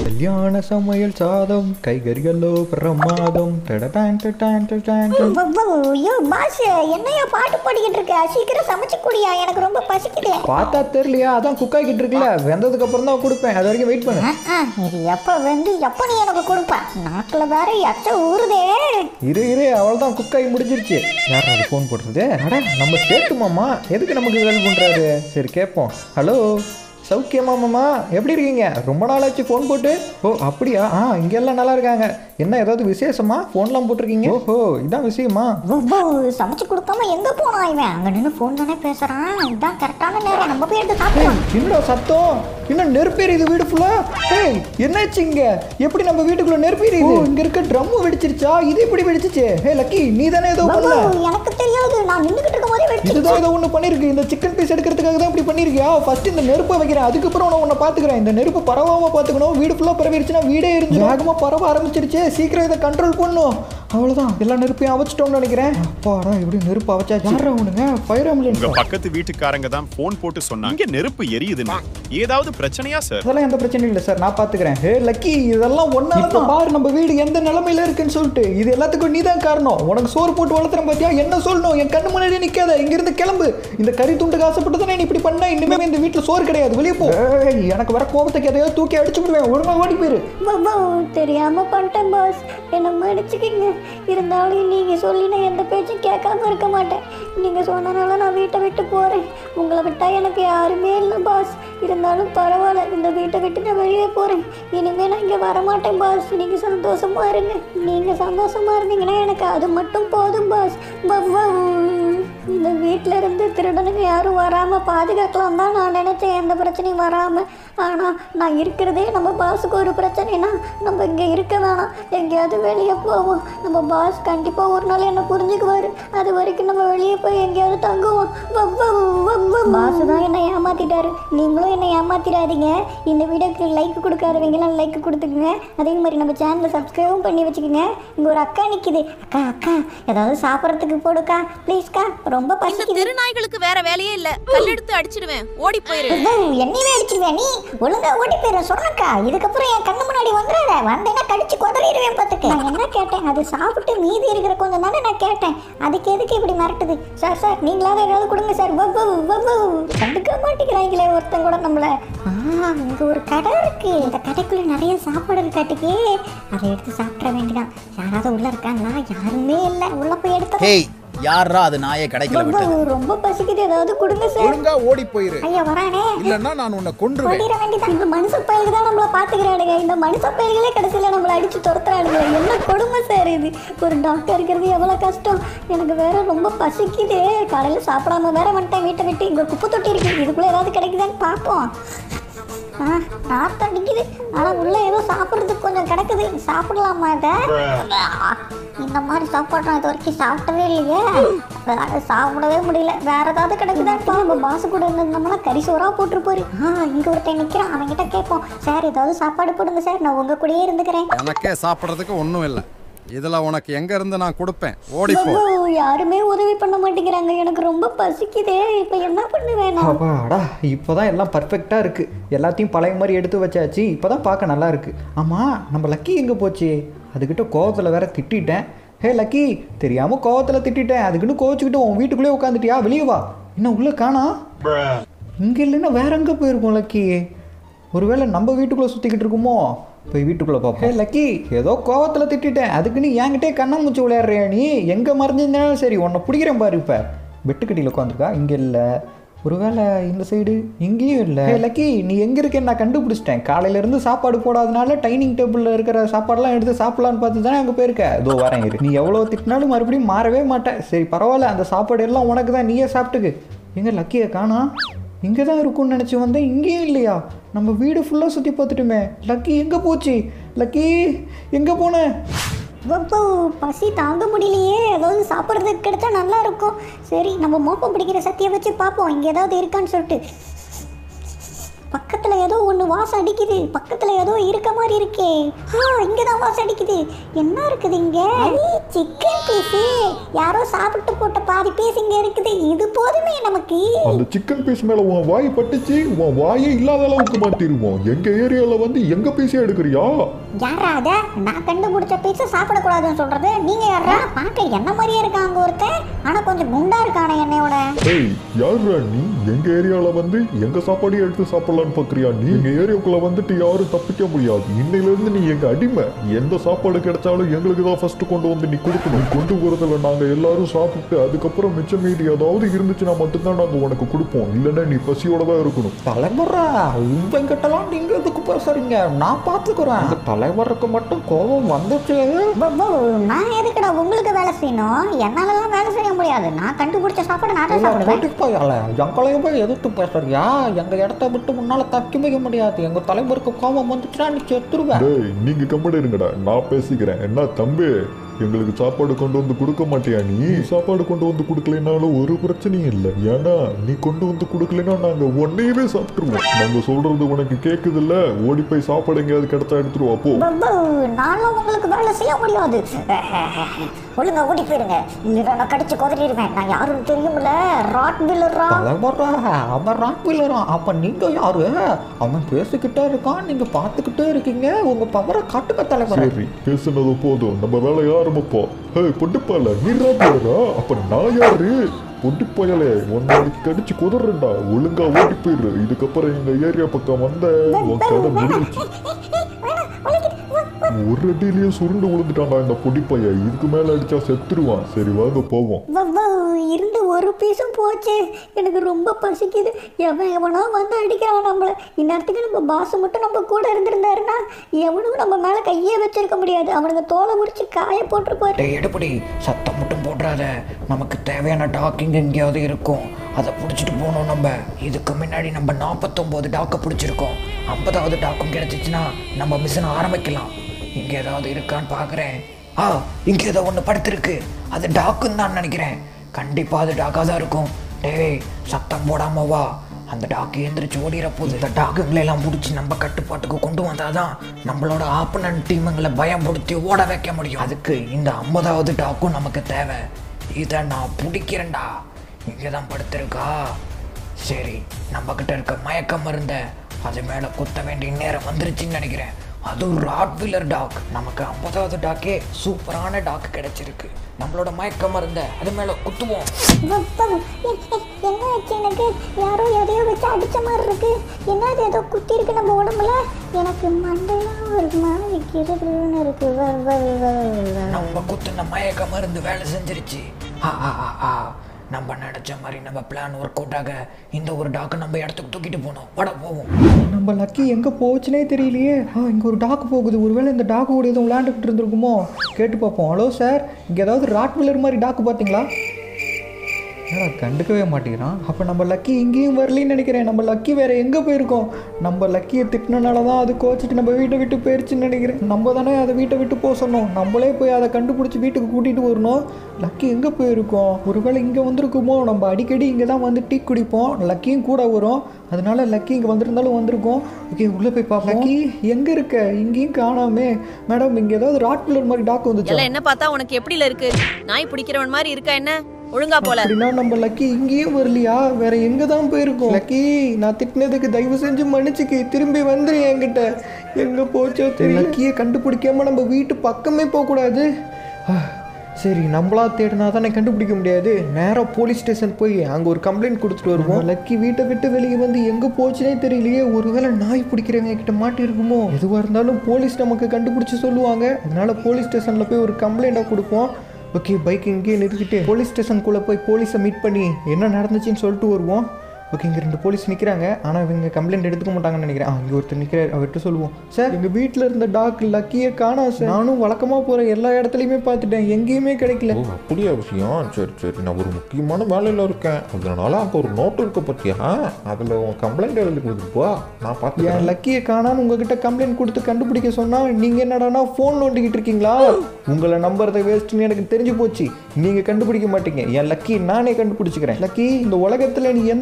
கல்யாண சமையல் சாதம் கைகறிகளோ பிரமாதம் டடடான் டடான் டடான் டன். ஐயோ பாஸ் என்னையா பாட்டு பாடிக்கிட்டு இருக்க சீக்கிரம் சமைச்சு குடியா எனக்கு ரொம்ப பசிக்குது பார்த்தா தெரியலையா அதான் குக் ஆகிட்டு இருக்குல்ல வெந்ததுக்கு அப்புறம் தான் கொடுப்பேன் அது வரைக்கும் வெயிட் பண்ணு ஆ, ஆ, இது எப்ப வந்து எப்ப நீ எனக்கு கொடுப்ப நாக்குல வேற எச்ச ஊறுதே இரு இரு அவள் தான் குக் ஆகி முடிஞ்சிருச்சு யார் அது ஃபோன் போடுறது அட நம்ம சேட்டு மாமா எதுக்கு நமக்கு ஹெல்ப் பண்ணுறாரு சரி கேட்போம் ஹலோ சௌக்கியமா மாமா எப்படி இருக்கீங்க ரொம்ப நாளாச்சு ஃபோன் போட்டு ஓ அப்படியா ஆ இங்கெல்லாம் நல்லா இருக்காங்க என்ன ஏதாவது விசேஷமா ஃபோன்லாம் போட்டிருக்கீங்க ஓஹோ இதான் விஷயமா ஒவ்வொ சமைச்சு கொடுக்காம எங்க போனா இவன் அங்க நின்று ஃபோன் தானே பேசுறான் இதான் கரெக்டான நேரம் நம்ம போய் எடுத்து சாப்பிடலாம் என்னடா சத்தம் என்ன நெருப்பேறியுது வீடு ஃபுல்லா ஏய் என்னாச்சு இங்க எப்படி நம்ம வீட்டுக்குள்ள நெருப்பேறியுது இங்க இருக்க ட்ரம் வெடிச்சிருச்சா இது எப்படி வெடிச்சிச்சு ஹே லக்கி நீ தானே ஏதோ ஒவ்வொ, பண்ணல எனக்கு தெரியாது நான் நின்றுகிட்டு இருக்கும் போதே வெடிச்சு இதுதான் ஏதோ ஒன்று பண்ணிருக்கு இந்த சிக்கன் பீஸ் எடுக்கிறதுக்காக தான் இப்படி பண்ணிருக்கியா ஃபர்ஸ்ட் இந்த நெருப்பை வைக்கிறேன் அதுக்கப்புறம் நான் உன்னை பார்த்துக்கிறேன் இந்த நெருப்பு பரவாம பார்த்துக்கணும் வீடு ஃபுல்லாக பரவிடுச்சுன்னா வீடே இருந்து வேகமாக பரவ ஆரம்பிச்சிருச்சு சீக்கிரம் இதை கண்ட்ரோல் பண்ணும் அவ்வளோதான் எல்லா நெருப்பையும் அவச்சிட்டோம்னு நினைக்கிறேன் அப்பாடா இப்படி நெருப்பு அவச்சாச்சு யாரா உனங்க ஃபயர் உங்க ஆம்புலன்ஸ் பக்கத்து வீட்டுக்காரங்க தான் போன் போட்டு சொன்னாங்க இங்க நெருப்பு எரியுதுன்னு ஏதாவது பிரச்சனையா சார் அதெல்லாம் எந்த பிரச்சனையும் இல்லை சார் நான் பார்த்துக்கிறேன் ஹே லக்கி இதெல்லாம் ஒன்றா இப்போ பாரு நம்ம வீடு எந்த நிலமையில இருக்குன்னு சொல்லிட்டு இது எல்லாத்துக்கும் நீ தான் காரணம் உனக்கு சோறு போட்டு வளர்த்துறேன் பார்த்தியா என்ன சொல்லணும் என் கண்ணு முன்னாடி நிற்காத இங்கிருந்து கிளம்பு இந்த கறி துண்டுக்கு ஆசைப்பட்டு தானே நீ இப்படி பண்ண இனிமே இந்த வீட்டில் சோறு கிடையாது வெளியே போ ஏய், எனக்கு வர கோபத்துக்கு எதையோ தூக்கி அடிச்சு விடுவேன் ஒழுங்கா ஓடி போயிரு பாபா தெரியாம பண்ணிட்டேன் பாஸ் என்ன மன்னிச்சுக்கிங்க இருந்தாலும் நீங்க சொல்லி நான் எந்த பேச்சும் கேட்காம இருக்க மாட்டேன் நீங்க சொன்னனால நான் வீட்டை விட்டு போறேன் உங்களை விட்டா எனக்கு யாருமே இல்லை பாஸ் இருந்தாலும் பரவாயில்ல இந்த வீட்டை விட்டு நான் வெளியே போறேன் இனிமே நான் இங்க வரமாட்டேன் பாஸ் நீங்க சந்தோஷமா இருங்க நீங்க சந்தோஷமா இருந்தீங்கன்னா எனக்கு அது மட்டும் போதும் பாஸ் பாபா இந்த வீட்டில் இருந்து திருடனுங்க யாரும் வராமல் பாதுகாக்கலாம் தான் நான் நினச்சேன் எந்த பிரச்சனையும் வராமல் ஆனால் நான் இருக்கிறதே நம்ம பாஸுக்கு ஒரு பிரச்சனைனா நம்ம இங்கே இருக்க வேணாம் எங்கேயாவது வெளியே போவோம் நம்ம பாஸ் கண்டிப்பாக ஒரு நாள் என்னை புரிஞ்சுக்குவார் அது வரைக்கும் நம்ம வெளியே போய் எங்கேயாவது தங்குவோம் பாஸ் தான் என்னை ஏமாத்திட்டாரு நீங்களும் என்னை ஏமாத்திடாதீங்க இந்த வீடியோக்கு லைக் கொடுக்காதவங்களாம் லைக் கொடுத்துக்குங்க அதே மாதிரி நம்ம சேனலை சப்ஸ்கிரைபும் பண்ணி வச்சுக்கோங்க இங்கே ஒரு அக்கா நிற்கிது அக்கா அக்கா ஏதாவது சாப்பிட்றதுக்கு போடுக்கா ப்ளீஸ்க்கா ரொம்ப இந்த பசிக்குது தெருநாய்களுக்கு வேற வேலையே இல்ல கல்லெடுத்து அடிச்சிடுவேன் ஓடி போயிரு என்னையே அடிச்சிருவேன் நீ ஒழுங்கா ஓடி போயிட சொன்னக்கா இதுக்கப்புறம் என் கண்ணு முன்னாடி வந்துடாத வந்தேன்னா கடிச்சு கொதறிடுவேன் பார்த்துக்க நான் என்ன கேட்டேன் அது சாப்பிட்டு மீதி இருக்கிற கொஞ்சம் தானே நான் கேட்டேன் அதுக்கு எதுக்கு இப்படி மிரட்டுது சார் சார் நீங்களாவது ஏதாவது கொடுங்க சார் வவ்வு வவ்வு கண்டுக்க மாட்டேங்கிறாங்களே ஒருத்தன் கூட நம்மள ஆ இங்க ஒரு கடை இருக்கு இந்த கடைக்குள்ள நிறைய சாப்பாடு இருக்காட்டுக்கு அதை எடுத்து சாப்பிட வேண்டியதான் யாராவது உள்ள இருக்காங்களா யாருமே இல்லை உள்ள போய் எடுத்து ஹேய் யாரா அது நாயை கடைக்கல விட்டது ரொம்ப பசிக்குது ஏதாவது கொடுங்க சார் ஒழுங்கா ஓடி போயிரு ஐயா வரானே இல்லன்னா நான் உன்னை கொன்றுவேன் ஓடிட வேண்டியதான் இந்த மனுஷ பயலுக்கு தான் நம்மள பாத்துக்கிறானுங்க இந்த மனுஷ பயல்களே கடைசியில நம்மள அடிச்சு துரத்துறானுங்க என்ன கொடுமை சார் இது ஒரு டாக்டர் இருக்கிறது எவ்வளவு கஷ்டம் எனக்கு வேற ரொம்ப பசிக்குது காலையில சாப்பிடாம வேற வந்துட்டேன் வீட்டை விட்டு இங்க குப்பை தொட்டி இருக்கு இதுக்குள்ள ஏதாவது கிடைக்குதான்னு பார்ப்போம் ஆ, நாத்தம் அடிக்குது ஆனா உள்ள ஏதோ சாப்பிட்றதுக்கு கொஞ்சம் கிடக்குது சாப்பிடலாமா இதை இந்த மாதிரி சாப்பாடு நான் இது வரைக்கும் சாப்பிட்டதே இல்லையே வேற சாப்பிடவே முடியல வேற ஏதாவது கிடைக்குதாப்பா நம்ம பாசு கூட இருந்தோம்னா கறி சோறா போட்டுருப்பாரு ஆ இங்க ஒருத்தன் நிக்கிறான் அவன்கிட்ட கேட்போம் சார் ஏதாவது சாப்பாடு போடுங்க சார் நான் உங்க கூடயே இருந்துக்கிறேன் எனக்கே சாப்பிட்றதுக்கு ஒன்றும் இல்லை இதில் உனக்கு எங்க இருந்து நான் கொடுப்பேன் ஓடிப்போ பாபு, யாருமே உதவி பண்ண மாட்டேங்கிறாங்க எனக்கு ரொம்ப பசிக்குதே இப்ப என்ன பண்ணுவேன் நான்? அப்பாடா இப்போதான் எல்லாம் பர்ஃபெக்டாக இருக்குது எல்லாத்தையும் பழைய மாதிரி எடுத்து வச்சாச்சு இப்போ தான் பார்க்க நல்லா இருக்கு ஆமாம் நம்ம லக்கி எங்கே போச்சு அதுக்கிட்ட கோவத்தில் வேற திட்டிட்டேன் ஹே லக்கி தெரியாமல் கோவத்தில் திட்டிட்டேன் அதுக்குன்னு கோவச்சுக்கிட்டு உன் வீட்டுக்குள்ளே உட்காந்துட்டியா வெளியே வா இன்னும் உள்ளே காணா இங்கே இல்லைன்னா வேற எங்கே போயிருக்கோம் லக்கி ஒருவேளை நம்ம வீட்டுக்குள்ளே சுற்றிக்கிட்டு இருக்குமோ போய் வீட்டுக்குள்ளே பார்ப்போம் ஹே லக்கி ஏதோ கோவத்தில் திட்டிட்டேன் அதுக்குன்னு என்கிட்டே கண்ணாமூச்சி விளையாடுறியா நீ எங்கே மறைஞ்சிருந்தாலும் சரி உன்னை பிடிக்கிறேன் பாரு இப்போ பெட்டுக்கட்டியில் உட்காந்துருக்கா இங்கே இல்லை ஒருவேளை இந்த சைடு இங்கேயும் இல்லை ஹே லக்கி நீ எங்கே இருக்கேன்னு நான் கண்டுபிடிச்சிட்டேன் காலையிலேருந்து சாப்பாடு போடாதனால டைனிங் டேபிளில் இருக்கிற சாப்பாடெல்லாம் எடுத்து சாப்பிடலான்னு பார்த்து தானே அங்கே போயிருக்க இதோ வரேன் இரு நீ எவ்வளோ திட்டினாலும் மறுபடியும் மாறவே மாட்டேன் சரி பரவாயில்ல அந்த சாப்பாடு எல்லாம் உனக்கு தான் நீயே சாப்பிட்டுக்கு எங்கே லக்கியை காணா இங்கே தான் இருக்கும்னு நினச்சி வந்தேன் இங்கேயும் இல்லையா நம்ம வீடு ஃபுல்லாக சுற்றி பார்த்துட்டுமே லக்கி எங்கே போச்சு லக்கி எங்கே போன பாபு, பசி தாங்க முடியலையே ஏதாவது சாப்பிட்றதுக்கு கிடைச்சா நல்லா இருக்கும் சரி நம்ம மோப்பம் பிடிக்கிற சத்தியை வச்சு பார்ப்போம் இங்கே ஏதாவது இருக்கான்னு சொல்லிட்டு பக்கத்துல ஏதோ ஒன்று வாசம் அடிக்குது பக்கத்துல ஏதோ இருக்க மாதிரி இருக்கே ஆ இங்க தான் வாசம் அடிக்குது என்ன இருக்குது இங்க சிக்கன் பீஸ் யாரோ சாப்பிட்டு போட்ட பாதி பீஸ் இங்க இருக்குது இது போதுமே நமக்கு அந்த சிக்கன் பீஸ் மேல உன் வாய் பட்டுச்சு உன் வாயே இல்லாத அளவுக்கு மாத்திருவோம் எங்க ஏரியால வந்து எங்க பீஸே எடுக்கிறியா யாரா அத நான் கண்டுபிடிச்ச பீஸை சாப்பிடக்கூடாதுன்னு சொல்றது நீங்க யாரா பார்க்க என்ன மாதிரியே இருக்காங்க ஒருத்தன் ஆனா கொஞ்சம் குண்டா இருக்கானே என்னையோட ஏய் யாருடா நீ எங்க ஏரியால வந்து எங்க சாப்பாடு எடுத்து சாப்பிடலாம்னு பாக்குறியா நீ எங்க ஏரியாக்குள்ள வந்துட்டு யாரும் தப்பிக்க முடியாது இன்னையில இருந்து நீ எங்க அடிமை எந்த சாப்பாடு கிடைச்சாலும் எங்களுக்கு தான் ஃபர்ஸ்ட் கொண்டு வந்து நீ கொடுக்கணும் கொண்டு போறதுல நாங்க எல்லாரும் சாப்பிட்டு அதுக்கப்புறம் மிச்சம் மீதி ஏதாவது இருந்துச்சுன்னா மட்டும்தான் நாங்க உனக்கு கொடுப்போம் இல்லைன்னா நீ பசியோட தான் இருக்கணும் தலைமுறை உங்ககிட்டலாம் நீங்க எதுக்கு பேசுறீங்க நான் பார்த்துக்கிறேன் அந்த தலைவருக்கு மட்டும் கோபம் வந்துச்சு பப்பு, நான் எதுக்குடா உங்களுக்கு வேலை செய்யணும் என்னாலலாம் வேலை செய்ய முடியாது நான் கண்டுபிடிச்ச சாப்பாடு நான் தான் சாப்பிடுவேன் போட்டிப்பாயால எங்களையும் போய் எதிர்த்து பேசுறியா எங்க இடத்த விட்டு முன்னால தப்பி வைக்க முடியாது எங்க தலைவருக்கு கோபம் வந்துச்சுன்னா நீ செத்துருவேன் டேய் நீங்க கம்பெனி இருங்கடா நான் பேசிக்கிறேன் என்ன தம்பி எங்களுக்கு சாப்பாடு கொண்டு வந்து கொடுக்க மாட்டியா நீ சாப்பாடு கொண்டு வந்து கொடுக்கலைனாலும் ஒரு பிரச்சனையும் இல்லை ஏன்னா நீ கொண்டு வந்து கொடுக்கலைன்னா நாங்க ஒன்னையவே சாப்பிட்டுருவோம் நாங்க சொல்றது உனக்கு கேக்குது இல்ல ஓடி போய் சாப்பாடு எங்கேயாவது கிடைச்சா எடுத்துருவா போ பப்பு, நான்லாம் உங்களுக்கு வேலை செய்ய முடியாது ஒழுங்கா ஓடி போயிருங்க இல்லைன்னா நான் கடிச்சு கொதறிடுவேன் நான் யாருன்னு தெரியுமில்ல ராட் பில்லரா தலைவரா அவன் ராக்வில்லரான் அப்ப நீங்க யாரு அவன் பேசிக்கிட்டே இருக்கான் நீங்க பார்த்துக்கிட்டே இருக்கீங்க உங்க பவரை காட்டுங்க தலைவரே சரி பேசுனது போதும் நம்ம வேலையை ஆரம்பிப்போம் ஹே பொட்டுப்பால நீ ராஜாரா அப்ப நான் யாரு பொட்டுப்பாயலே உன்னைக்கு கடிச்சு குதறண்டா ஒழுங்கா ஓடி போயிரு இதுக்கப்புறம் எங்க ஏரியா பக்கம் வந்த உன் கதை முடிஞ்சிச்சு ஒரு அடியிலேயே சுருண்டு விழுந்துட்டான்டா இந்த பொடிப்பைய இதுக்கு மேல அடிச்சா செத்துருவான் சரி வாங்க போவோம் வவ்வா இருந்து ஒரு பீஸும் போச்சு எனக்கு ரொம்ப பசிக்குது எவன் எவனோ வந்து அடிக்கிறான் நம்மளை இந்நேரத்துக்கு நம்ம பாஸ் மட்டும் நம்ம கூட இருந்திருந்தாருன்னா எவனும் நம்ம மேலே கையே வச்சிருக்க முடியாது அவனுங்க தோலை முடிச்சு காய போட்டிருப்பாரு டேய் எடுப்படி சத்தம் மட்டும் போடுறாத நமக்கு தேவையான டாக்கிங் எங்கேயாவது இருக்கும் அதை பிடிச்சிட்டு போகணும் நம்ம இதுக்கு முன்னாடி நம்ம நாற்பத்தொம்போது டாக்கை பிடிச்சிருக்கோம் ஐம்பதாவது டாக்கும் கிடைச்சிச்சுன்னா நம்ம மிஷினை ஆரம்பிக்கலாம் இங்கே ஏதாவது இருக்கான்னு பார்க்குறேன் ஆ இங்கே ஏதோ ஒன்று படுத்திருக்கு அது டாக்குன்னு தான் நினைக்கிறேன் கண்டிப்பாக அது டாக்காக தான் இருக்கும் டேய் சத்தம் போடாம வா அந்த டாக்கு எந்திரிச்சு ஓடிற போது இந்த டாக்குங்களை எல்லாம் முடிச்சு நம்ம கட்டுப்பாட்டுக்கு கொண்டு வந்தாதான் நம்மளோட ஆப்பனன்ட் டீமுங்களை பயம்படுத்தி ஓட வைக்க முடியும் அதுக்கு இந்த ஐம்பதாவது டாக்கும் நமக்கு தேவை இதை நான் பிடிக்கிறேன்டா இங்கே தான் படுத்திருக்கா சரி நம்ம கிட்ட இருக்க மயக்க மருந்த அது மேலே குத்த வேண்டிய நேரம் வந்துருச்சுன்னு நினைக்கிறேன் அதுவும் ராட்வில்லர் டாக் நமக்கு ஐம்பதாவது டாக்கே சூப்பரான டாக் கிடைச்சிருக்கு நம்மளோட மயக்க மருந்த அது மேலே குத்துவோம் வவ்வா, எ- எ- என்ன ஆச்சு எனக்கு யாரோ எதையோ வச்சு அடிச்ச மாதிரி இருக்கு என்னது ஏதோ குத்தி இருக்கு நம்ம உடம்புல எனக்கு மண்டையெல்லாம் ஒரு மாதிரி கிருன்னு இருக்கு வ, வ, வ, வ. நம்ம குத்துன மயக்க மருந்து வேலை செஞ்சிருச்சு ஆ ஆ ஆ ஆ நம்ம நினைச்ச மாதிரி நம்ம பிளான் ஒர்க் அவுட் ஆக இந்த ஒரு டாக்கு நம்ம இடத்துக்கு தூக்கிட்டு போனோம் வட போவோம் நம்ம லக்கி எங்கே போச்சுனே தெரியலையே ஆ இங்கே ஒரு டாக் போகுது ஒருவேளை இந்த டாக்கு கூட எதுவும் விளையாண்டுக்கிட்டு இருந்திருக்குமோ கேட்டு பார்ப்போம் ஹலோ சார் இங்கே ஏதாவது ராட் வில்லர் மாதிரி டாக்கு பார்த்தீங்களா ஏடா கண்டுக்கவே மாட்டேங்கிறான் அப்போ நம்ம லக்கி இங்கேயும் வரலன்னு நினைக்கிறேன் நம்ம லக்கி வேற எங்கே போயிருக்கோம் நம்ம லக்கியை திட்டினால தான் அது கோச்சிட்டு நம்ம வீட்டை விட்டு போயிருச்சுன்னு நினைக்கிறேன் நம்ம தானே அதை வீட்டை விட்டு போக சொன்னோம் நம்மளே போய் அதை கண்டுபிடிச்சி வீட்டுக்கு கூட்டிகிட்டு வரணும் லக்கி எங்கே போயிருக்கோம் ஒருவேளை இங்கே வந்திருக்குமோ நம்ம அடிக்கடி இங்கே தான் வந்து டீ குடிப்போம் லக்கியும் கூட வரும் அதனால லக்கி இங்கே வந்திருந்தாலும் வந்திருக்கோம் ஓகே உள்ளே போய் பார்ப்போம் லக்கி எங்கே இருக்க இங்கேயும் காணாமே மேடம் இங்கே ஏதாவது ராட் பில்லர் மாதிரி டாக் வந்துச்சு எல்லாம் என்ன பார்த்தா உனக்கு எப்படில இருக்கு நாய் பிடிக்கிறவன் மாதிரி இருக்கா என்ன ஒழுங்கா போல அப்படின்னா நம்ம லக்கி இங்கேயும் வரலையா வேற எங்க தான் போயிருக்கோம் லக்கி நான் திட்டினதுக்கு தயவு செஞ்சு மன்னிச்சுக்கு திரும்பி வந்துரு என்கிட்ட எங்க போச்சோ தெரியல லக்கியை கண்டுபிடிக்காம நம்ம வீட்டு பக்கமே போகக்கூடாது ஆ, சரி நம்மளா தேடினா தானே கண்டுபிடிக்க முடியாது நேராக போலீஸ் ஸ்டேஷன் போய் அங்கே ஒரு கம்ப்ளைண்ட் கொடுத்துட்டு வருவோம் லக்கி வீட்டை விட்டு வெளியே வந்து எங்கே போச்சுனே தெரியலையே ஒருவேளை நாய் பிடிக்கிறவங்க கிட்ட மாட்டி இருக்குமோ எதுவாக இருந்தாலும் போலீஸ் நமக்கு கண்டுபிடிச்சு சொல்லுவாங்க அதனால போலீஸ் ஸ்டேஷனில் போய் ஒரு கம்ப்ளைண்ட்டாக கொடுப்போம் ஓகே பைக் இங்கேயே நிறுத்திட்டு போலீஸ் ஸ்டேஷனுக்குள்ளே போய் போலீஸை மீட் பண்ணி என்ன நடந்துச்சுன்னு சொல்லிட்டு வருவோம் ஓகே இங்கே ரெண்டு போலீஸ் நிற்கிறாங்க ஆனால் இவங்க கம்ப்ளைண்ட் எடுத்துக்க மாட்டாங்கன்னு நினைக்கிறேன் ஆ இங்கே ஒருத்தர் நிற்கிறார் அவர்கிட்ட சொல்லுவோம் சார் எங்கள் வீட்டில் இருந்த டாக் லக்கியை காணோம் சார் நானும் வழக்கமாக போகிற எல்லா இடத்துலையுமே பார்த்துட்டேன் எங்கேயுமே கிடைக்கல ஓ அப்படியா விஷயம் சரி சரி நான் ஒரு முக்கியமான வேலையில் இருக்கேன் அதனால அங்கே ஒரு நோட்டு இருக்க பற்றியா அதில் உன் கம்ப்ளைண்ட் எழுதி கொடுத்துப்பா நான் என் பார்த்துக்கிறேன் லக்கியை காணான்னு உங்ககிட்ட கம்ப்ளைண்ட் கொடுத்து கண்டுபிடிக்க சொன்னால் நீங்கள் என்னடானா ஃபோன் நோண்டிக்கிட்டு இருக்கீங்களா உங்களை நம்புறதை வேஸ்ட்டுன்னு எனக்கு தெரிஞ்சு போச்சு நீங்கள் கண்டுபிடிக்க மாட்டீங்க என் லக்கி நானே கண்டுபிடிச்சிக்கிறேன் லக்கி இந்த உலகத்தில் நீ எந்த மூலம்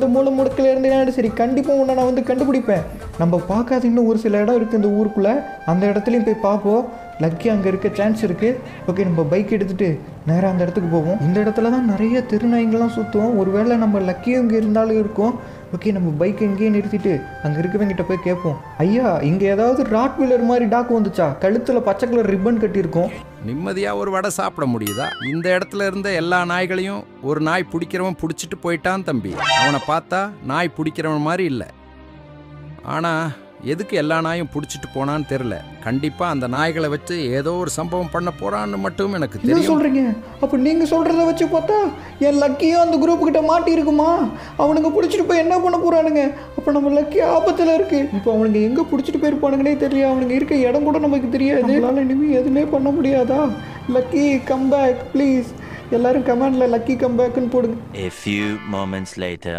முடுக்கில் இருந்தேனாலும் சரி கண்டிப்பாக உன்னை நான் வந்து கண்டுபிடிப்பேன் நம்ம பார்க்காத இன்னும் ஒரு சில இடம் இருக்குது இந்த ஊருக்குள்ளே அந்த இடத்துலையும் போய் பார்ப்போம் லக்கி அங்கே இருக்க சான்ஸ் இருக்குது ஓகே நம்ம பைக் எடுத்துகிட்டு நேராக அந்த இடத்துக்கு போவோம் இந்த இடத்துல தான் நிறைய திருநாய்ங்கள்லாம் சுற்றுவோம் ஒருவேளை நம்ம லக்கியும் இங்கே இருந்தாலும் இருக்கும் ஓகே நம்ம பைக் எங்கேயே நிறுத்திட்டு அங்கே இருக்கவங்கிட்ட போய் கேட்போம் ஐயா இங்கே ஏதாவது ராட் வீலர் மாதிரி டாக்கு வந்துச்சா கழுத்தில் பச்சை கலர் ரிப்பன் கட்டியிருக்கோம் நிம்மதியாக ஒரு வடை சாப்பிட முடியுதா இந்த இடத்துல இருந்த எல்லா நாய்களையும் ஒரு நாய் பிடிக்கிறவன் பிடிச்சிட்டு போயிட்டான் தம்பி அவனை பார்த்தா நாய் பிடிக்கிறவன் மாதிரி இல்லை ஆனால் எதுக்கு எல்லா நாயும் பிடிச்சிட்டு போனான்னு தெரில கண்டிப்பாக அந்த நாய்களை வச்சு ஏதோ ஒரு சம்பவம் பண்ண போறான்னு மட்டும் எனக்கு என்ன தெரியும் சொல்கிறீங்க அப்போ நீங்கள் சொல்கிறத வச்சு பார்த்தா என் லக்கியும் அந்த குரூப் கிட்ட மாட்டி இருக்குமா அவனுங்க பிடிச்சிட்டு போய் என்ன பண்ண போகிறானுங்க அப்போ நம்ம லக்கி ஆபத்தில் இருக்குது இப்போ அவனுங்க எங்கே பிடிச்சிட்டு போயிருப்பானுங்கன்னே தெரியல அவனுங்க இருக்க இடம் கூட நமக்கு தெரியாது அதனால இனிமேல் எதுவுமே பண்ண முடியாதா லக்கி கம் பேக் ப்ளீஸ் எல்லாரும் கமெண்டில் லக்கி கம் பேக்குன்னு போடுங்க A few moments later.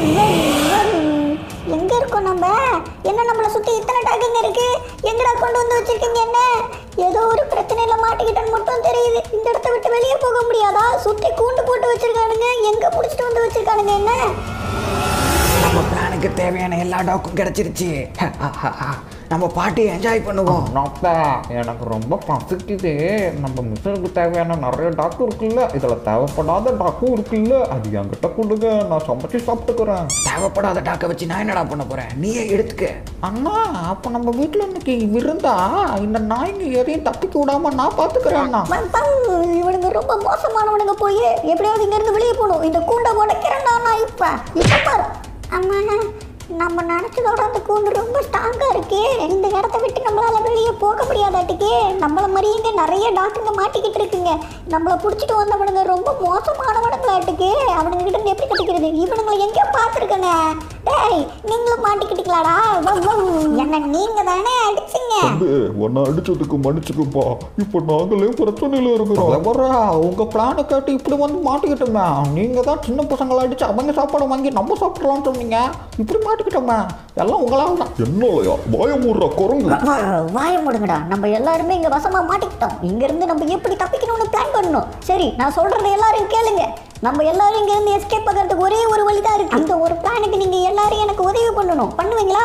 எங்க இருக்கோம் நம்ம என்ன நம்மள சுத்தி இத்தனை டாக்குங்க இருக்கு எங்கடா கொண்டு வந்து வச்சிருக்கீங்க என்ன ஏதோ ஒரு பிரச்சனையில மாட்டிக்கிட்டேன்னு மட்டும் தெரியுது இந்த இடத்த விட்டு வெளியே போக முடியாதா சுத்தி கூண்டு போட்டு வச்சிருக்கானுங்க எங்க புடிச்சிட்டு வந்து வச்சிருக்கானுங்க என்ன நம்ம பிளானுக்கு தேவையான எல்லா டாக்கும் கிடச்சிருச்சு நம்ம பாட்டி என்ஜாய் பண்ணுவோம் அப்பா எனக்கு ரொம்ப பசிக்குது நம்ம மிஷனுக்கு தேவையான நிறைய டாக்கு இருக்குல்ல இதில் தேவைப்படாத டாக்கும் இருக்குல்ல அது என்கிட்ட கொடுங்க நான் சமைச்சு சாப்பிட்டுக்கிறேன் தேவைப்படாத டாக்கை வச்சு நான் என்னடா பண்ண போகிறேன் நீயே எடுத்துக்க அண்ணா அப்போ நம்ம வீட்டில் இன்னைக்கு விருந்தா இந்த நாய்ங்க எதையும் தப்பிக்க விடாம நான் பார்த்துக்கிறேன் அண்ணா பம், பம், இவனுங்க ரொம்ப மோசமானவனுங்க போய் எப்படியாவது இங்க இருந்து வெளியே போகணும் இந்த கூண்டை உடைக்கிறேன் நான் இப்ப இப்ப பாரு அம்மா நம்ம நினைச்சதோட அந்த கூண்டு ரொம்ப ஸ்ட்ராங்கா இருக்கே இந்த இடத்த விட்டு நம்மளால வெளியே போக முடியாதாட்டுக்கே நம்மள மாதிரி இங்க நிறைய டாக்குங்க மாட்டிக்கிட்டு இருக்குங்க நம்மள புடிச்சிட்டு வந்தவனுங்க ரொம்ப மோசமானவனுங்களாட்டுக்கு அவனுங்க கிட்ட இருந்து எப்படி கட்டிக்கிறது இவனுங்களை எங்கேயோ பார்த்துருக்கேங்க டேய் நீங்களும் மாட்டிக்கிட்டீங்களாடா வவ், வவ். என்ன நீங்க தானே அடிச்சீங்க தம்பி உன்னை அடிச்சதுக்கு மன்னிச்சுக்கப்பா இப்போ நாங்களே பிரச்சனையில இருக்கிறோம் எவரா உங்க பிளானை கேட்டு இப்படி வந்து மாட்டிக்கிட்டோமே நீங்க தான் சின்ன பசங்களை அடிச்சு அவங்க சாப்பாடு வாங்கி நம்ம சாப்பிடலாம்னு சொன்னீங்க இப்படி மாட்டிக்கிட்டோமே எல்லாம் உங்களால தான் என்னலையா பயமுடுற குரங்கு வாய முடுங்கடா நம்ம எல்லாருமே இங்க வசமா மாட்டிக்கிட்டோம் இங்க இருந்து நம்ம எப்படி தப்பிக்கணும்னு பிளான் பண்ணணும் சரி நான் சொல்றதை எல்லாரும் கேளுங்க நம்ம எல்லாரும் இங்க இருந்து எஸ்கேப் ஆகிறதுக்கு ஒரே ஒரு வழி தான் இருக்கு அந்த ஒரு பிளானுக்கு நீங்க எல்லாரும் எனக்கு உதவி பண்ணணும் பண்ணுவீங்களா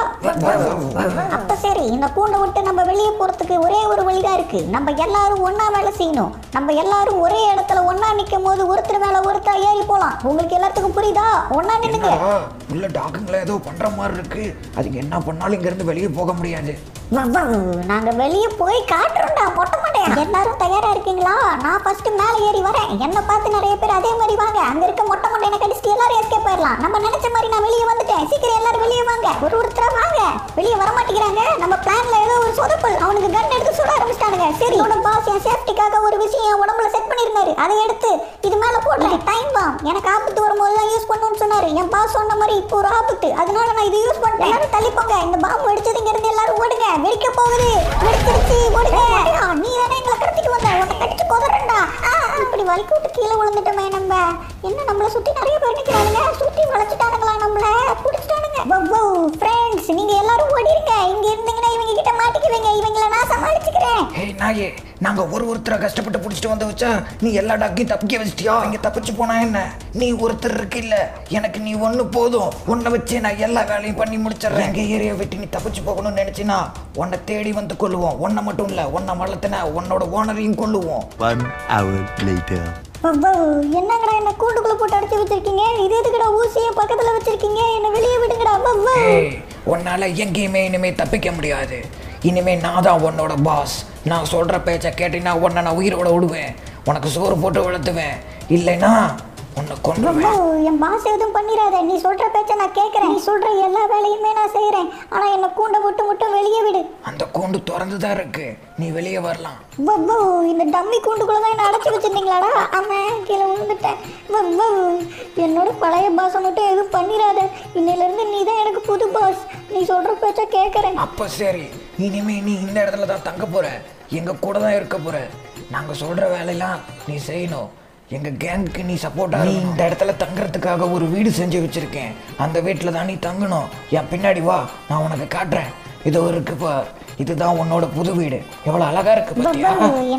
அப்ப சரி இந்த கூண்டை விட்டு நம்ம வெளியே போறதுக்கு ஒரே ஒரு வழி தான் இருக்கு நம்ம எல்லாரும் ஒண்ணா வேலை செய்யணும் நம்ம எல்லாரும் ஒரே இடத்துல ஒண்ணா நிக்கும் போது ஒருத்தர் மேல ஒருத்தர் ஏறி போலாம் உங்களுக்கு எல்லாத்துக்கும் புரியுதா ஒண்ணா நின்னுங்க உள்ள டாக்குங்களை ஏதோ பண்ற மாதிரி இருக்கு அதுங்க என்ன பண்ணாலும் இங்க இருந்து வெளியே போக முடியாது வா, வா, நாங்க வெளியே போய் காட்டுறோம்டா மொட்டை மாட்டேன் எல்லாரும் தயாரா இருக்கீங்களா நான் ஃபர்ஸ்ட் மேல ஏறி வரேன் என்ன பார்த்து நிறைய பேர் அதே மாதிரி வாங்க அங்க இருக்க மொட்டை மண்டையை கடிச்சிட்டு எல்லாரும் எஸ்கேப் ஆயிடலாம் நம்ம நினைச்ச மாதிரி நான் வெளியே வந்துட்டேன் சீக்கிரம் எல்லாரும் வெளியே வாங்க ஒரு ஒருத்தரா வாங்க வெளியே வர மாட்டேங்கிறாங்க நம்ம பிளான்ல ஏதோ ஒரு சொதப்பல் அவனுக்கு கன் எடுத்து சுட ஆரம்பிச்சிட்டானுங்க சரி உன்னோட பாஸ் என் சேஃப்டிக்காக ஒரு விஷயம் என் உடம்புல செட் பண்ணிருந்தாரு அதை எடுத்து இது மேல போடுறேன் டைம் பாம் எனக்கு ஆபத்து வரும்போது தான் யூஸ் பண்ணணும்னு சொன்னாரு என் பாஸ் சொன்ன மாதிரி இப்போ ஒரு ஆபத்து அதனால நான் இது யூஸ் பண்ணிட்டேன் எல்லாரும் தள்ளி போங்க இந்த பாம்பு வெடிச்சது இங்க இருந்து எல்லாரும் ஓடுங்க வெடிக்க போகுது வெடிச்சிருச்சு ஓடுங்க நீ தானே எங்களை கடத்திட்டு வந்த உன்னை கடிச்சு கொதறண்டா இப்படி வலிக்கு விட்டு கீழே விழுந்துட்டோமே நம்ம என்ன நம்மள சுத்தி நிறைய பேர் நிக்கிறானுங்க சுத்தி வளைச்சிட்டானுங்களா நம்மள புடிச்சிட்டானுங்க ஃப்ரெண்ட்ஸ் நீங்க எல்லாரும் ஓடிருங்க இங்க இருந்தீங்கன்னா இவங்க கிட்ட மாட்டிக்குவீங்க இவங்கள நான் சமாளிச்சுக்கிறேன் ஏய் நாயே நாங்க ஒரு ஒருத்தரை கஷ்டப்பட்டு பிடிச்சிட்டு வந்து வச்சா நீ எல்லா டாக்கையும் தப்பிக்க வச்சிட்டியா இங்க தப்பிச்சு போனா என்ன நீ ஒருத்தர் இருக்கு இல்ல எனக்கு நீ ஒண்ணு போதும் உன்னை வச்சு நான் எல்லா வேலையும் பண்ணி முடிச்சிடுறேன் எங்க ஏரியா விட்டு நீ தப்பிச்சு போகணும்னு நினைச்சினா உன்னை தேடி வந்து கொள்ளுவோம் உன்னை மட்டும் இல்ல உன்னை வளர்த்தன உன்னோட ஓனரையும் கொள்ளுவோம் One hour later. என்னங்கடா என்ன கூண்டுக்குள்ள போட்டு அடைச்சு வச்சிருக்கீங்க இது எதுக்குடா ஊசியை பக்கத்துல வச்சிருக்கீங்க என்ன வெளியே விடுங்கடா பவ்வா. ஏய் உன்னால எங்கேயுமே இனிமே தப்பிக்க முடியாது இனிமே நான் தான் உன்னோட பாஸ் நான் சொல்ற பேச்சை கேட்டினா உன்னை நான் உயிரோட விடுவேன் உனக்கு சோறு போட்டு வளர்த்துவேன் இல்லைன்னா உன்னை கொண்டுவேன் பவ்வா, என் பாஸ் எதுவும் பண்ணிடாத நீ சொல்ற பேச்ச நான் கேட்கறேன் நீ சொல்ற எல்லா வேலையுமே நான் செய்யறேன் ஆனா என்ன கூண்டை விட்டு மட்டும் வெளியே விடு அந்த கூண்டு திறந்து தான் இருக்கு நீ வெளியே வரலாம் பவ்வா, இந்த டம்மி கூண்டுக்குள்ள தான் என்ன அடைச்சி வச்சிருந்தீங்களாடா ஆமா கீழே விழுந்துட்டேன் பவ்வா, என்னோட பழைய பாஸை மட்டும் எதுவும் பண்ணிடாத இன்னையில இருந்து நீ தான் எனக்கு புது பாஸ் நீ சொல்ற பேச்ச கேட்கறேன் அப்ப சரி இனிமே நீ இந்த இடத்துல தான் தங்க போற எங்க கூட தான் இருக்க போற நாங்க சொல்ற வேலையெல்லாம் நீ செய்யணும் எங்க கேங்குக்கு நீ சப்போர்ட்டா நீ இந்த இடத்துல தங்குறதுக்காக ஒரு வீடு செஞ்சு வச்சிருக்கேன் அந்த வீட்டில் தான் நீ தங்கணும் என் பின்னாடி வா நான் உனக்கு காட்டுறேன் இதோ இருக்கு பார் இதுதான் உன்னோட புது வீடு எவ்வளவு அழகா இருக்கு பாத்தியா பவ்வா, என்னது இது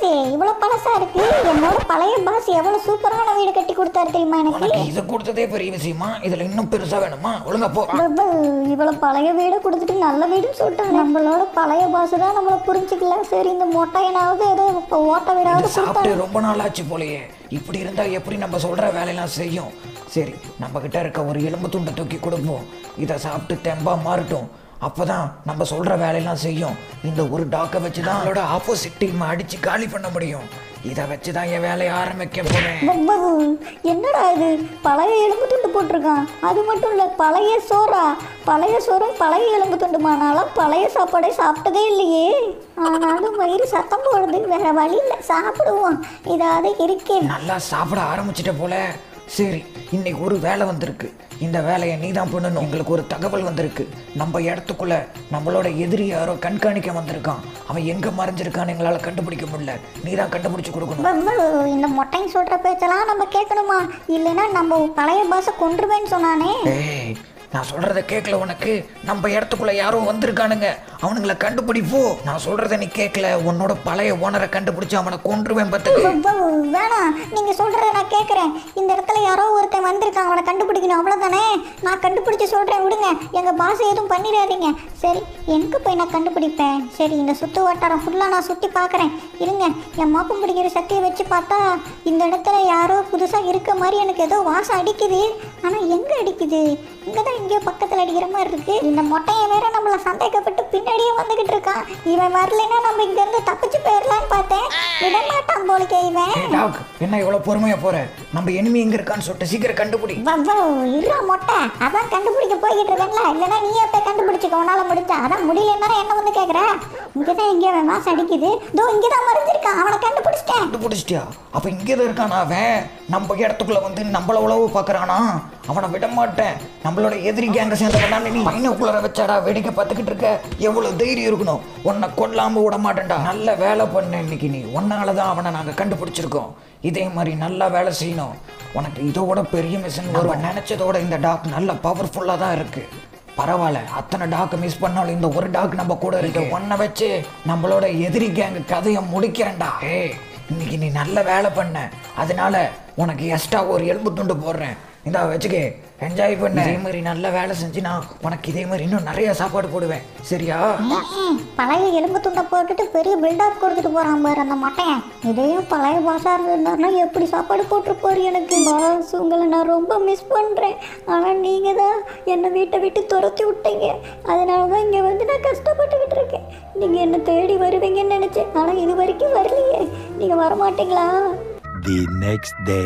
என்னது இவ்வளவு பழசா இருக்கு என்னோட பழைய பாஸ் எவ்வளவு சூப்பரான வீடு கட்டி கொடுத்தாரு தெரியுமா எனக்கு உனக்கு இது கொடுத்ததே பெரிய விஷயமா இதுல இன்னும் பெருசா வேணுமா ஒழுங்கா போ பப்பு, இவ்வளவு பழைய வீடு கொடுத்துட்டு நல்ல வீடுன்னு சொல்லிட்டாங்க நம்மளோட பழைய பாஸ் தான் நம்மள புரிஞ்சுக்கல சரி இந்த மொட்டையனாவது ஏதோ இப்போ ஓட்ட வீடாவது இது சாப்பிட்டு கொடுத்தாங்க ரொம்ப நாள் ஆச்சு போலயே இப்படி இருந்தா எப்படி நம்ம சொல்ற வேலையெல்லாம் செய்யும் சரி நம்ம கிட்ட இருக்க ஒரு எலும்பு துண்டை தூக்கி கொடுப்போம் இதை சாப்பிட்டு தெம்பா மாறட்டும் அப்பதான் நம்ம சொல்ற வேலையெல்லாம் செய்யும் இந்த ஒரு டாக்கை வச்சு தான் அவளோட ஆப்போசிட் டீம் அடிச்சு காலி பண்ண முடியும் இதை வச்சு தான் என் வேலையை ஆரம்பிக்க போறேன் பப்பு, என்னடா இது பழைய எலும்பு துண்டு போட்டிருக்கான் அது மட்டும் இல்ல பழைய சோறா பழைய சோறும் பழைய எலும்பு துண்டுமானாலும் பழைய சாப்பாடே சாப்பிட்டதே இல்லையே ஆனாலும் வயிறு சத்தம் போடுது வேற வழி இல்லை சாப்பிடுவோம் இதாவது இருக்கேன் நல்லா சாப்பிட ஆரம்பிச்சிட்ட போல சரி இன்னைக்கு ஒரு வேலை வந்திருக்கு இந்த வேலையை நீ தான் பண்ணணும் எங்களுக்கு ஒரு தகவல் வந்திருக்கு நம்ம இடத்துக்குள்ள நம்மளோட எதிரி யாரோ கண்காணிக்க வந்திருக்கான் அவன் எங்க மறைஞ்சிருக்கான்னு எங்களால கண்டுபிடிக்க முடியல நீ தான் கண்டுபிடிச்சு கொடுக்கணும் பப்பு, இந்த மொட்டைங்க சொல்ற பேச்செல்லாம் நம்ம கேட்கணுமா இல்லைன்னா நம்ம பழைய பாச கொன்றுவேன்னு சொன்னானே ஏய் நான் சொல்றத கேட்கல உனக்கு நம்ம இடத்துக்குள்ள யாரோ வந்திருக்கானுங்க அவனுங்கள கண்டுபிடிப்போ நான் சொல்றத நீ கேட்கல உன்னோட பழைய ஓனரை கண்டுபிடிச்சு அவனை கொன்றுவேன் பத்துக்கு பப்பு, வேணாம் நீங்க சொல்றத நான் கேட்கறேன் இந்த இடத்துல யாரோ ஒருத்தன் வந்திருக்கான் அவனை கண்டுபிடிக்கணும் அவ்வளவுதானே நான் கண்டுபிடிச்சு சொல்றேன் விடுங்க எங்க பாஸ் எதுவும் பண்ணிடாதீங்க சரி எங்க போய் நான் கண்டுபிடிப்பேன் சரி இந்த சுத்து வட்டாரம் ஃபுல்லா நான் சுத்தி பார்க்கறேன் இருங்க என் மாப்பம் பிடிக்கிற சக்தியை வச்சு பார்த்தா இந்த இடத்துல யாரோ புதுசா இருக்க மாதிரி எனக்கு ஏதோ வாசம் அடிக்குது ஆனா எங்க அடிக்குது இங்கதான் எங்கேயோ பக்கத்துல அடிக்கிற மாதிரி இருக்கு இந்த மொட்டையை வேற நம்மள சந்தேகப்பட்டு பின்னாடியே வந்துகிட்டு இருக்கான் இவன் வரலைன்னா நம்ம இங்க இருந்து தப்பிச்சு போயிடலான்னு பார்த்தேன் விட மாட்டான் போலிக்க இவன் ஏய் டாக் என்ன இவ்வளவு பொறுமையா போற நம்ம எனிமி எங்க இருக்கான்னு சொல்லிட்டு சீக்கிரம் கண்டுபிடி வவ்வோ, இருடா மொட்டை அதான் கண்டுபிடிக்க போய்கிட்டு இருக்கேன்ல இல்லைன்னா நீயே போய் கண்டுபிடிச்சுக்க உன்னால முடிஞ்சா அதான் முடியலன்னா என்ன வந்து கேக்குற இங்கதான் எங்கேயோ அவன் வாசம் அடிக்குது தோ இங்கதான் மறைஞ்சிருக்கான் அவனை கண்டுபிடிச்சிட்டேன் கண்டுபிடிச்சிட்டியா அப்ப இங்கதான் இருக்கானா அவன் நம்ம இடத்துக்குள்ள வந்து நம்மள உழவு பாக்குறானா அவனை விட மாட்டேன் நம்மளோட எதிரி கேங்க சேர்ந்தவனா நீ பையனுக்குள்ள வச்சாடா வேடிக்கை பார்த்துக்கிட்டு இருக்க எவ்வளவு தைரியம் இருக்கணும் உன்னை கொல்லாம விட மாட்டேன்டா நல்ல வேலை பண்ண இன்னைக்கு நீ உன்னாலதான் அவனை நாங்க கண்டுபிடிச்சிருக்கோம் இதே மாதிரி நல்லா வேலை செய்யணும் உனக்கு இதோட பெரிய மிஷின் வரும் நினைச்சதோட இந்த டாக் நல்ல பவர்ஃபுல்லா தான் இருக்கு பரவாயில்ல அத்தனை டாக் மிஸ் பண்ணாலும் இந்த ஒரு டாக் நம்ம கூட இருக்கு ஒன்ன வச்சு நம்மளோட எதிரி கேங் கதையை முடிக்கிறேன்டா ஏய் இன்னைக்கு நீ நல்ல வேலை பண்ண அதனால உனக்கு எக்ஸ்ட்ரா ஒரு எலும்பு துண்டு போடுறேன் இந்தா வச்சுக்கே என்ஜாய் பண்ண இதே மாதிரி நல்ல வேலை செஞ்சுனா உனக்கு இதே மாதிரி இன்னும் நிறைய சாப்பாடு போடுவேன் சரியா ம்ம். பழைய எலும்பு துண்டை போட்டுட்டு பெரிய பில்டப் கொடுத்துட்டு போறான் பாரு அந்த மட்டையன் இதையும் பழைய பாஸா இருந்தாருன்னா எப்படி சாப்பாடு போட்டிருப்பாரு எனக்கு பாஸ் உங்களை நான் ரொம்ப மிஸ் பண்றேன் ஆனா நீங்க தான் என்னை வீட்டை விட்டு துரத்தி விட்டீங்க அதனால தான் இங்க வந்து நான் கஷ்டப்பட்டுக்கிட்டு இருக்கேன் நீங்க என்ன தேடி வருவீங்கன்னு நினைச்சேன் ஆனா இது வரைக்கும் வரலையே நீங்க வரமாட்டீங்களா The next day.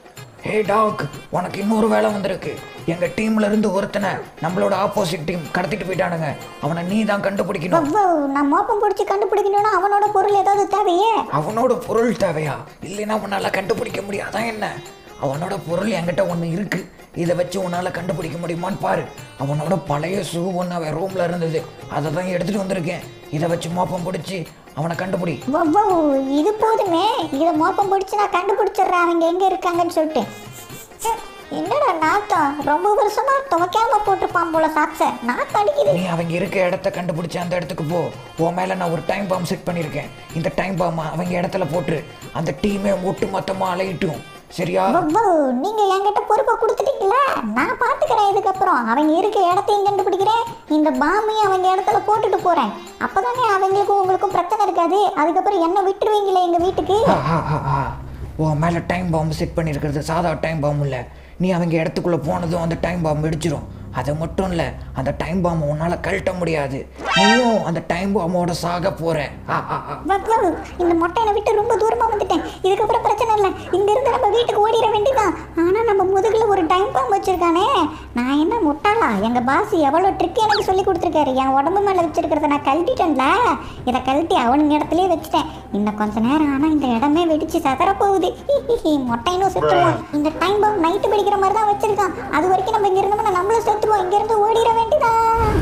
Hey dog உனக்கு இன்னொரு வேலை வந்திருக்கு எங்க டீம்ல இருந்து ஒருத்தனை நம்மளோட ஆப்போசிட் டீம் கடத்திட்டு போயிட்டானுங்க அவனை நீ தான் கண்டுபிடிக்கணும் அவ்வளோ நான் மோப்பம் பிடிச்சி கண்டுபிடிக்கணும்னா அவனோட பொருள் ஏதாவது தேவையே அவனோட பொருள் தேவையா இல்லைன்னா உன்னால கண்டுபிடிக்க முடியாதான் என்ன அவனோட பொருள் என்கிட்ட ஒன்று இருக்கு இதை வச்சு உன்னால கண்டுபிடிக்க முடியுமான்னு பாரு அவனோட பழைய ஷூ ஒன்று அவன் ரூம்ல இருந்தது அதை தான் எடுத்துட்டு வந்திருக்கேன் இதை வச்சு மோப்பம் பிடிச்சி அவனை கண்டுபிடி வவ்வோ இது போதுமே இதை மோப்பம் பிடிச்சி நான் கண்டுபிடிச்சிடுறேன் அவங்க எங்கே இருக்காங்கன்னு சொல்லிட்டு ஹம், என்னடா நாத்தம் ரொம்ப வருஷமா துவைக்காம போட்டிருப்பான் போல சாக்ஸ நாத்தம் அடிக்குது நீ அவங்க இருக்க இடத்த கண்டுபிடிச்சு அந்த இடத்துக்கு போ உன் மேல நான் ஒரு டைம் பாம் செட் பண்ணியிருக்கேன் இந்த டைம் பாம் அவங்க இடத்துல போட்டு அந்த டீமே ஒட்டு மொத்தமா அலையிட்டும் சரியா வவ்வோ நீங்க என்கிட்ட பொறுப்பை கொடுத்துட்டீங்களா நான் பாத்துக்கிறேன் இதுக்கப்புறம் அவங்க இருக்க இடத்தையும் கண்டுபிடிக்கிறேன் இந்த பாமையும் அவங்க இடத்துல போட்டுட்டு போறேன் அப்பதானே அவங்களுக்கும் உங்களுக்கும் பிரச்சனை இருக்காது அதுக்கப்புறம் என்ன விட்டுருவீங்களே எங்க வீட்டுக்கு ஆ, ஆ, ஆ, ஆ. உன் மேலே டைம் பாம்பு செட் பண்ணியிருக்கிறது சாதா டைம் பாம்பு இல்லை நீ அவங்க இடத்துக்குள்ளே போனதும் அந்த டைம் பாம்பு வெடிச்சிரும் அது மட்டும் இல்லை அந்த டைம் பாம்பை உன்னால் கழட்ட முடியாது நீயும் அந்த டைம் பாம்போட சாக போற ஆ, ஆ, ஆ. வவ்வோ இந்த மொட்டையை விட்டு ரொம்ப தூரமா வந்துட்டேன் இதுக்கப்புறம் பிரச்சனை இல்லை இங்க இருந்து நம்ம வீட்டுக்கு ஓடிட வேண்டியதான் ஆனா நம்ம முதுகுல ஒரு டைம் பாம்பு வச்சிருக்கானே நான் என்ன முட்டாளா எங்க பாஸ் எவ்வளவு ட்ரிக் எனக்கு சொல்லி கொடுத்துருக்காரு என் உடம்பு மேல வச்சிருக்கிறத நான் கழட்டிட்டேன்ல இதை கழட்டி அவனுங்க இடத்துலயே வச்சுட்டேன் இன்னும் கொஞ்ச நேரம் ஆனா இந்த இடமே வெடிச்சு சதற போகுது மொட்டைனும் செத்துருவான் இந்த டைம் பாம்பு நைட்டு வெடிக்கிற மாதிரி தான் வச்சிருக்கான் அது வரைக்கும் நம்ம இங்க இருந்தோம்னா நம்மளும் செத்துருவோம் இங்க இருந்து ஓடிட வேண்டியதான்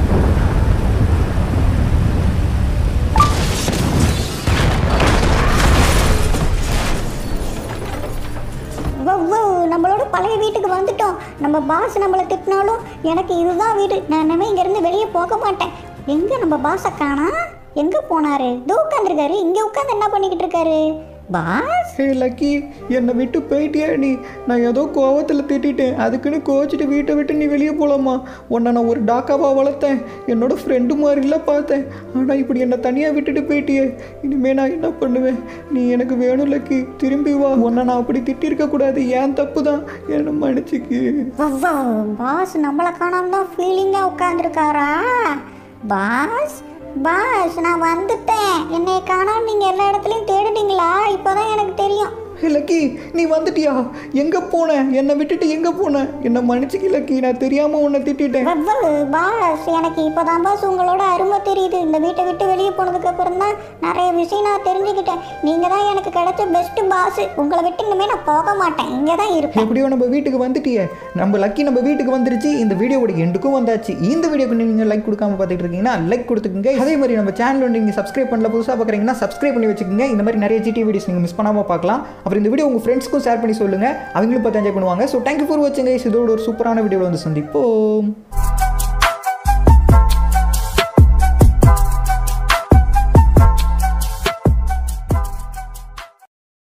வவ்வோ நம்மளோட பழைய வீட்டுக்கு வந்துட்டோம் நம்ம பாஸ் நம்மளை திட்டினாலும் எனக்கு இதுதான் வீடு நான் இனிமே இங்கேருந்து வெளியே போக மாட்டேன் எங்கே நம்ம பாஸை காணா எங்கே போனாரு இதோ உட்காந்துருக்காரு இங்கே உட்காந்து என்ன பண்ணிக்கிட்டு இருக்காரு பாஸ் ஹே லக்கி என்னை விட்டு போயிட்டியா நீ நான் ஏதோ கோவத்தில் திட்டிட்டேன் அதுக்குன்னு கோச்சிட்டு வீட்டை விட்டு நீ வெளியே போகலாமா உன்னை நான் ஒரு டாக்காவாக வளர்த்தேன் என்னோட ஃப்ரெண்டு மாதிரிலாம் பார்த்தேன் ஆனால் இப்படி என்னை தனியாக விட்டுட்டு போயிட்டியே இனிமேல் நான் என்ன பண்ணுவேன் நீ எனக்கு வேணும் லக்கி திரும்பி வா உன்னை நான் அப்படி திட்டிருக்க கூடாது ஏன் தப்பு தான் என்னை மன்னிச்சுக்கு வவ்வா, பாஸ் நம்மளை காணாம தான் ஃபீலிங்காக உட்காந்துருக்காரா பாஸ் பாஸ் நான் வந்துட்டேன் என்னை காணாம நீங்கள் எல்லா இடத்துலையும் தேடுனீங்களா இப்போதான் எனக்கு தெரியும் ஹே லக்கி நீ வந்துட்டியா எங்கே போன என்னை விட்டுட்டு எங்கே போன என்னை மன்னிச்சுக்கு லக்கி நான் தெரியாமல் உன்னை திட்டிட்டேன் வவ்வா, பாஸ் எனக்கு இப்போதான் பாஸ் உங்களோட அருமை தெரியுது இந்த வீட்டை விட்டு வெளியே போனதுக்கு அப்புறம் தான் நிறைய விஷயம் நான் தெரிஞ்சுக்கிட்டேன் நீங்கள் தான் எனக்கு கிடைச்ச பெஸ்ட் பாஸ் உங்களை விட்டு இனிமேல் நான் போக மாட்டேன் இங்கே தான் இருப்பேன் எப்படியோ நம்ம வீட்டுக்கு வந்துட்டியே நம்ம லக்கி நம்ம வீட்டுக்கு வந்துருச்சு இந்த வீடியோவோட எண்டுக்கும் வந்தாச்சு இந்த வீடியோக்கு நீங்கள் லைக் கொடுக்காம பார்த்துட்டு இருக்கீங்கன்னா லைக் கொடுத்துக்குங்க அதே மாதிரி நம்ம சேனல் நீங்கள் சப்ஸ்கிரைப் பண்ணல புதுசாக பார்க்குறீங்கன்னா சப்ஸ்கிரைப் பண்ணி வச்சுக்கோங்க இந்த மாதிரி நிறைய ஜிடி வீடியோஸ் நீங்கள் மிஸ் பண்ணாமல் பார்க்கலாம் அப்புறம் இந்த வீடியோ உங்கள் ஃப்ரெண்ட்ஸ்க்கும் ஷேர் பண்ணி சொல்லுங்கள் அவங்களும் பார்த்து என்ஜாய் பண்ணுவாங்க ஸோ தேங்க்யூ ஃபார் வாட்சிங் இதோட ஒரு சூப்பரான வீடியோவில் வந்து சந்திப்போம்